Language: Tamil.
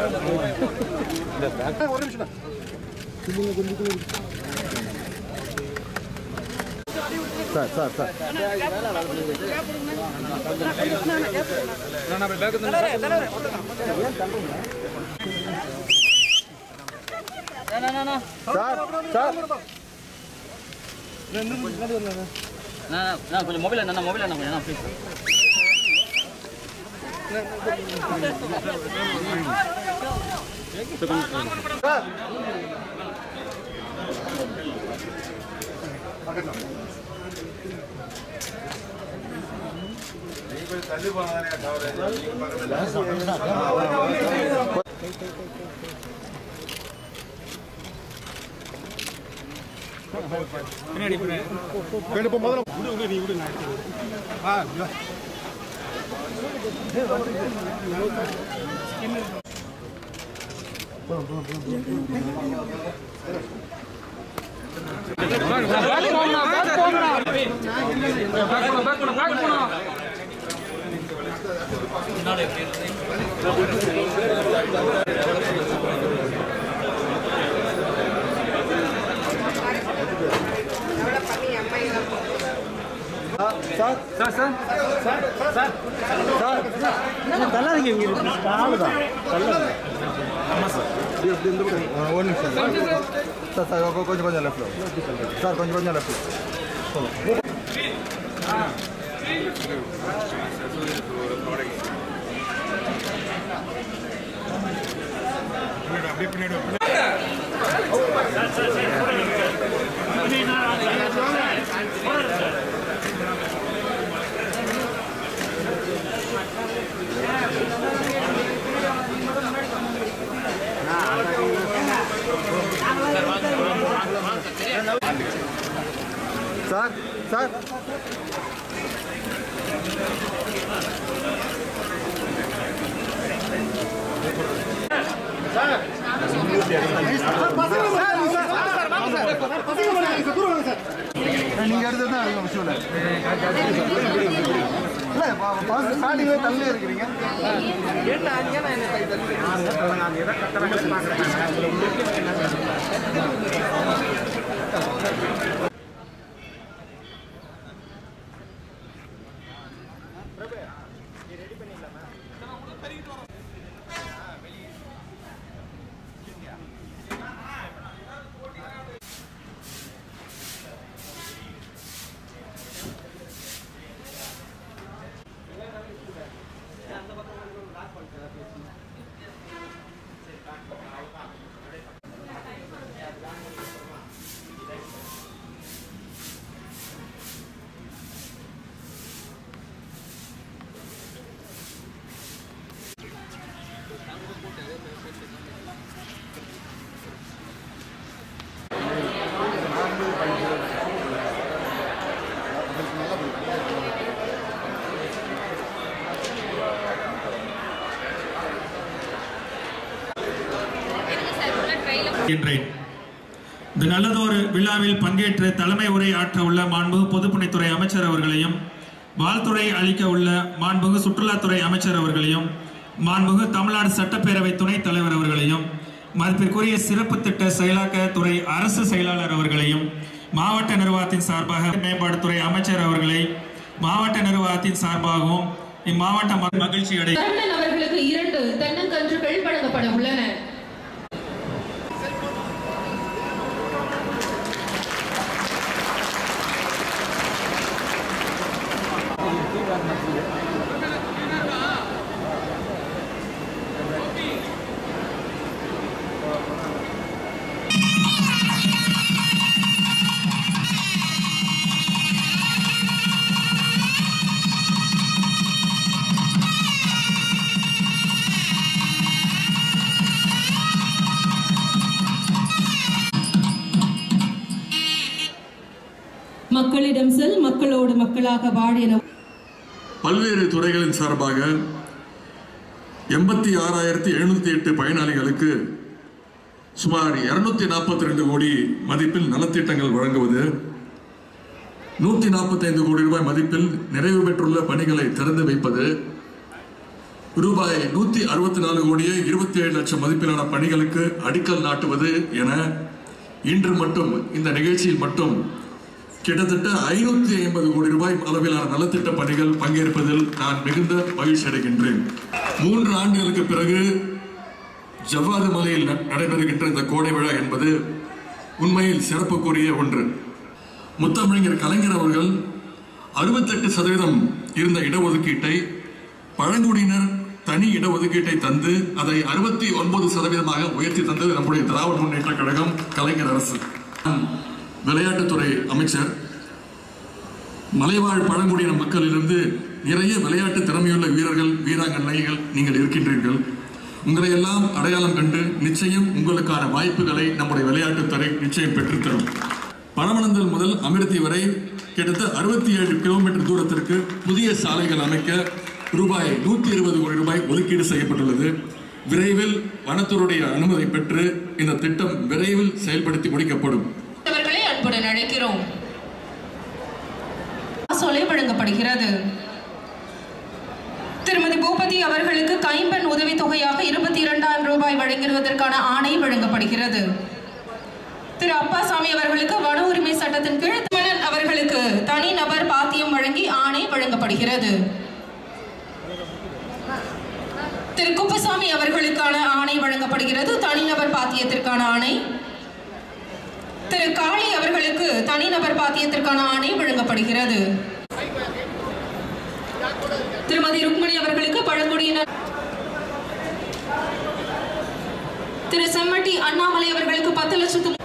sir sir sir sir sir நான் கொஞ்சம் மொபைல் என்ன மொபைல் என்ன கொஞ்சம் ப்ளீஸ் இப்போ முதல்ல sir sir sir sir sir sir தள்ளாதீங்க இங்கே காலு தான் தள்ளாதீங்க ஆமாம் சார் இப்படி இந்த பக்கம் ஒரு நிமிஷம் சார் சார் கொ- கொஞ்சம் கொஞ்சம் லெஃப்ட்டில் சார் கொஞ்சம் கொஞ்சம் லெஃப்ட்டில் சார் சார் நீங்க எடுத்தது தான் அதிகம் விஷயம் இல்லை ஸ்டார்டிங்கே தள்ளி இருக்கிறீங்க என்றேன் இந்த நல்லதொரு விழாவில் பங்கேற்று தலைமை உரை ஆற்ற உள்ள மாண்புகு பொதுப்பணித்துறை அமைச்சர் அவர்களையும் வாழ்த்துறை அளிக்க உள்ள மாண்புகு சுற்றுலாத்துறை அமைச்சர் அவர்களையும் மாண்புகு தமிழ்நாடு சட்டப்பேரவை துணைத் தலைவர் அவர்களையும் மதிப்பிற்குரிய சிறப்பு திட்ட செயலாக்க துறை அரசு செயலாளர் அவர்களையும் மாவட்ட நிர்வாகத்தின் சார்பாக மேம்பாட்டுத்துறை அமைச்சர் அவர்களை மாவட்ட நிர்வாகத்தின் சார்பாகவும் இம்மாவட்ட ம- மகிழ்ச்சி அடை கர்ணன் அவர்களுக்கு இரண்டு தென்னங்கன்றுகள் வழங்கப்பட உள்ளன மக்களிடம் செல் மக்களோடு மக்களாக வாழ என பல்வேறு துறைகளின் சார்பாக எண்பத்தி ஆறாயிரத்தி எழுநூத்தி எட்டு பயனாளிகளுக்கு சுமார் இருநூத்தி நாற்பத்தி ரெண்டு கோடி மதிப்பில் நலத்திட்டங்கள் வழங்குவது நூத்தி நாற்பத்தைந்து கோடி ரூபாய் மதிப்பில் நிறைவு பெற்றுள்ள பணிகளை திறந்து வைப்பது ரூபாய் நூத்தி அறுபத்தி நாலு கோடியே இருபத்தி ஏழு லட்சம் மதிப்பிலான பணிகளுக்கு அடிக்கல் நாட்டுவது என இன்று மட்டும் இந்த நிகழ்ச்சியில் மட்டும் கிட்டத்தட்ட ஐநூத்தி ஐம்பது கோடி ரூபாய் அளவிலான நலத்திட்ட பணிகள் பங்கேற்பதில் நான் மிகுந்த மகிழ்ச்சி அடைகின்றேன் மூன்று ஆண்டுகளுக்கு பிறகு ஜவ்வாது மலையில் ந- நடைபெறுகின்ற இந்த கோடை விழா என்பது உண்மையில் சிறப்புக்குரிய ஒன்று முத்தமிழர் கலைஞர் அவர்கள் அறுபத்தெட்டு சதவீதம் இருந்த இடஒதுக்கீட்டை பழங்குடியினர் தனி இடஒதுக்கீட்டை தந்து அதை அறுபத்தி ஒன்பது சதவீதமாக உயர்த்தி தந்தது நம்முடைய திராவிட முன்னேற்ற கழகம் கலைஞர் அரசு நான் விளையாட்டுத்துறை அமைச்சர் மலைவாழ் பழங்குடியின மக்களிலிருந்து நிறைய விளையாட்டு திறமையுள்ள வீரர்கள் வீராங்கனைகள் நீங்கள் இருக்கின்றீர்கள் உங்களை எல்லாம் அடையாளம் கண்டு நிச்சயம் உங்களுக்கான வாய்ப்புகளை நம்முடைய விளையாட்டுத்துறை நிச்சயம் பெற்றுத்தரும் பனமனந்தல் முதல் அமிர்தி வரை கிட்டத்தட்ட அறுபத்தி ஏழு கிலோமீட்டர் தூரத்திற்கு புதிய சாலைகள் அமைக்க ரூபாய் நூத்தி இருபது கோடி ரூபாய் ஒதுக்கீடு செய்யப்பட்டுள்ளது விரைவில் வனத்துறையுடைய அனுமதி பெற்று இந்த திட்டம் விரைவில் செயல்படுத்தி முடிக்கப்படும் அவர்களை அன்புடன் அழைக்கிறோம் சொலை வழங்கப்படுகிறது திருமதி பூபதி அவர்களுக்கு கைம்பெண் உதவித்தொகையாக இருபத்தி இரண்டாயிரம் ரூபாய் வழங்கிடுவதற்கான ஆணை வழங்கப்படுகிறது திரு அப்பாசாமி அவர்களுக்கு வன உரிமை சட்டத்தின் கீழ் திருமணன் அவர்களுக்கு தனிநபர் பாத்தியம் வழங்கி ஆணை வழங்கப்படுகிறது திரு குப்பசாமி அவர்களுக்கான ஆணை வழங்கப்படுகிறது தனிநபர் பாத்தியத்திற்கான ஆணை திரு காளி அவர்களுக்கு தனிநபர் பாத்தியத்திற்கான ஆணை வழங்கப்படுகிறது திருமதி ருக்மணி அவர்களுக்கு பழங்குடியினர் திரு செம்மட்டி அண்ணாமலை அவர்களுக்கு பத்து லட்சத்து